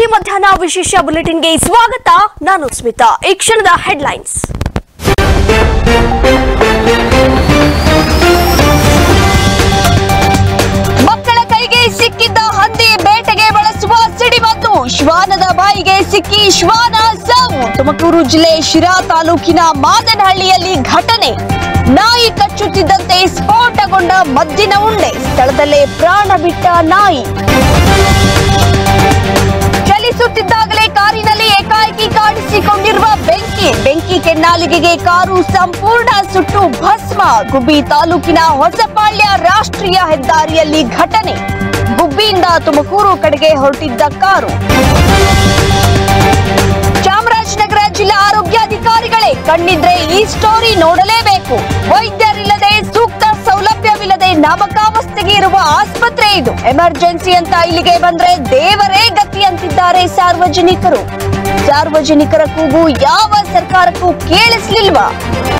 ಸುದ್ದಿ ಮಧ್ಯಾಹ್ನ ವಿಶೇಷ ಬುಲೆಟಿನ್ಗೆ ಸ್ವಾಗತ ನಾನು ಸ್ಮಿತಾ ಈ ಕ್ಷಣದ ಹೆಡ್ಲೈನ್ಸ್ ಮಕ್ಕಳ ಕೈಗೆ ಸಿಕ್ಕಿದ್ದ ಹಂದಿ ಬೇಟೆಗೆ ಬಳಸುವ ಸಿಡಿಮದ್ದು ಶ್ವಾನದ ಬಾಯಿಗೆ ಸಿಕ್ಕಿ ಶ್ವಾನ ಸಾವು ತುಮಕೂರು ಜಿಲ್ಲೆ ಶಿರಾ ತಾಲೂಕಿನ ಮಾದನಹಳ್ಳಿಯಲ್ಲಿ ಘಟನೆ ನಾಯಿ ಕಚ್ಚುತ್ತಿದ್ದಂತೆ ಸ್ಫೋಟಗೊಂಡ ಮದ್ದಿನ ಉಂಡೆ ಸ್ಥಳದಲ್ಲೇ ಪ್ರಾಣ ಬಿಟ್ಟ ನಾಯಿ ಚಲಿಸುತ್ತಿದ್ದಾಗಲೇ ಕಾರಿನಲ್ಲಿ ಏಕಾಏಕಿ ಕಾಣಿಸಿಕೊಂಡಿರುವ ಬೆಂಕಿ ಬೆಂಕಿ ಕೆನ್ನಾಲಿಗೆಗೆ ಕಾರು ಸಂಪೂರ್ಣ ಸುಟ್ಟು ಭಸ್ಮ ಗುಬ್ಬಿ ತಾಲೂಕಿನ ಹೊಸಪಾಳ್ಯ ರಾಷ್ಟ್ರೀಯ ಹೆದ್ದಾರಿಯಲ್ಲಿ ಘಟನೆ ಗುಬ್ಬಿಯಿಂದ ತುಮಕೂರು ಕಡೆಗೆ ಹೊರಟಿದ್ದ ಕಾರು ಚಾಮರಾಜನಗರ ಜಿಲ್ಲಾ ಆರೋಗ್ಯಾಧಿಕಾರಿಗಳೇ ಕಣ್ಣಿದ್ರೆ ಈ ಸ್ಟೋರಿ ನೋಡಲೇಬೇಕು ವೈದ್ಯರಿಲ್ಲದೆ ಸೂಕ್ತ ಸೌಲಭ್ಯವಿಲ್ಲದೆ ನಾಮಕಾವಸ್ಥೆಗೆ ಇರುವ ಆಸ್ಪತ್ರೆ ಇದು ಎಮರ್ಜೆನ್ಸಿ ಅಂತ ಇಲ್ಲಿಗೆ ಬಂದ್ರೆ ದೇವರೇ ಗತಿ ಅಂತಿದ್ದಾರೆ ಸಾರ್ವಜನಿಕರು ಸಾರ್ವಜನಿಕರ ಕೂಗು ಯಾವ ಸರ್ಕಾರಕ್ಕೂ ಕೇಳಿಸ್ಲಿಲ್ವಾ